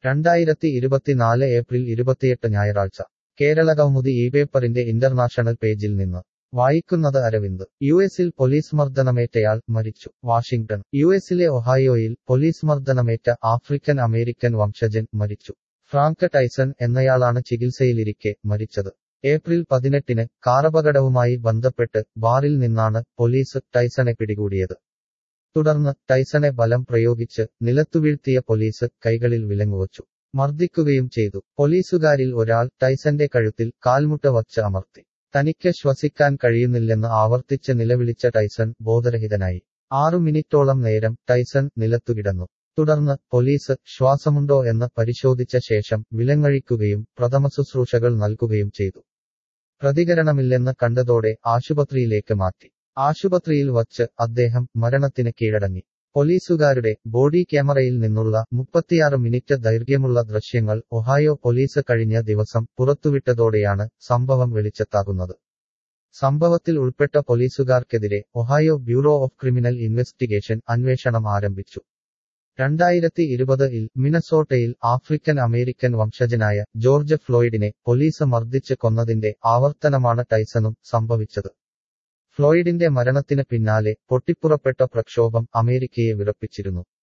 രണ്ടായിരത്തി ഇരുപത്തിനാല് ഏപ്രിൽ ഇരുപത്തിയെട്ട് ഞായറാഴ്ച കേരള കൗമുദി ഈ പേപ്പറിന്റെ ഇന്റർനാഷണൽ പേജിൽ നിന്ന് വായിക്കുന്നത് അരവിന്ദ് യു എസിൽ പോലീസ് മർദ്ദനമേറ്റയാൾ മരിച്ചു വാഷിംഗ്ടൺ യു എസിലെ ഒഹായോയിൽ പോലീസ് മർദ്ദനമേറ്റ ആഫ്രിക്കൻ അമേരിക്കൻ വംശജൻ മരിച്ചു ഫ്രാങ്ക് ടൈസൺ എന്നയാളാണ് ചികിത്സയിലിരിക്കെ മരിച്ചത് ഏപ്രിൽ പതിനെട്ടിന് കാറപകടവുമായി ബന്ധപ്പെട്ട് ബാറിൽ നിന്നാണ് പോലീസ് ടൈസണെ പിടികൂടിയത് തുടർന്ന് ടൈസണെ ബലം പ്രയോഗിച്ച് നിലത്തുവീഴ്ത്തിയ പോലീസ് കൈകളിൽ വിലങ്ങുവച്ചു മർദ്ദിക്കുകയും ചെയ്തു പോലീസുകാരിൽ ഒരാൾ ടൈസന്റെ കഴുത്തിൽ കാൽമുട്ട വച്ച് അമർത്തി തനിക്ക് ശ്വസിക്കാൻ കഴിയുന്നില്ലെന്ന് ആവർത്തിച്ച് നിലവിളിച്ച ടൈസൺ ബോധരഹിതനായി ആറു മിനിറ്റോളം നേരം ടൈസൺ നിലത്തുകിടന്നു തുടർന്ന് പോലീസ് ശ്വാസമുണ്ടോ എന്ന് പരിശോധിച്ച ശേഷം വിലങ്ങഴിക്കുകയും പ്രഥമശുശ്രൂഷകൾ നൽകുകയും ചെയ്തു പ്രതികരണമില്ലെന്ന് കണ്ടതോടെ ആശുപത്രിയിലേക്ക് മാറ്റി ആശുപത്രിയിൽ വച്ച് അദ്ദേഹം മരണത്തിന് കീഴടങ്ങി പോലീസുകാരുടെ ബോഡി ക്യാമറയിൽ നിന്നുള്ള മുപ്പത്തിയാറ് മിനിറ്റ് ദൈർഘ്യമുള്ള ദൃശ്യങ്ങൾ ഒഹായോ പോലീസ് കഴിഞ്ഞ ദിവസം പുറത്തുവിട്ടതോടെയാണ് സംഭവം വെളിച്ചത്താകുന്നത് സംഭവത്തിൽ ഉൾപ്പെട്ട പോലീസുകാർക്കെതിരെ Ohio bureau of criminal investigation അന്വേഷണം ആരംഭിച്ചു രണ്ടായിരത്തി ഇരുപതിൽ മിനസോട്ടയിൽ ആഫ്രിക്കൻ അമേരിക്കൻ വംശജനായ ജോർജ് ഫ്ലോയിഡിനെ പോലീസ് മർദ്ദിച്ച് കൊന്നതിന്റെ ആവർത്തനമാണ് ടൈസണും സംഭവിച്ചത് ഫ്ലോയിഡിന്റെ മരണത്തിന് പിന്നാലെ പൊട്ടിപ്പുറപ്പെട്ട പ്രക്ഷോഭം അമേരിക്കയെ വിറപ്പിച്ചിരുന്നു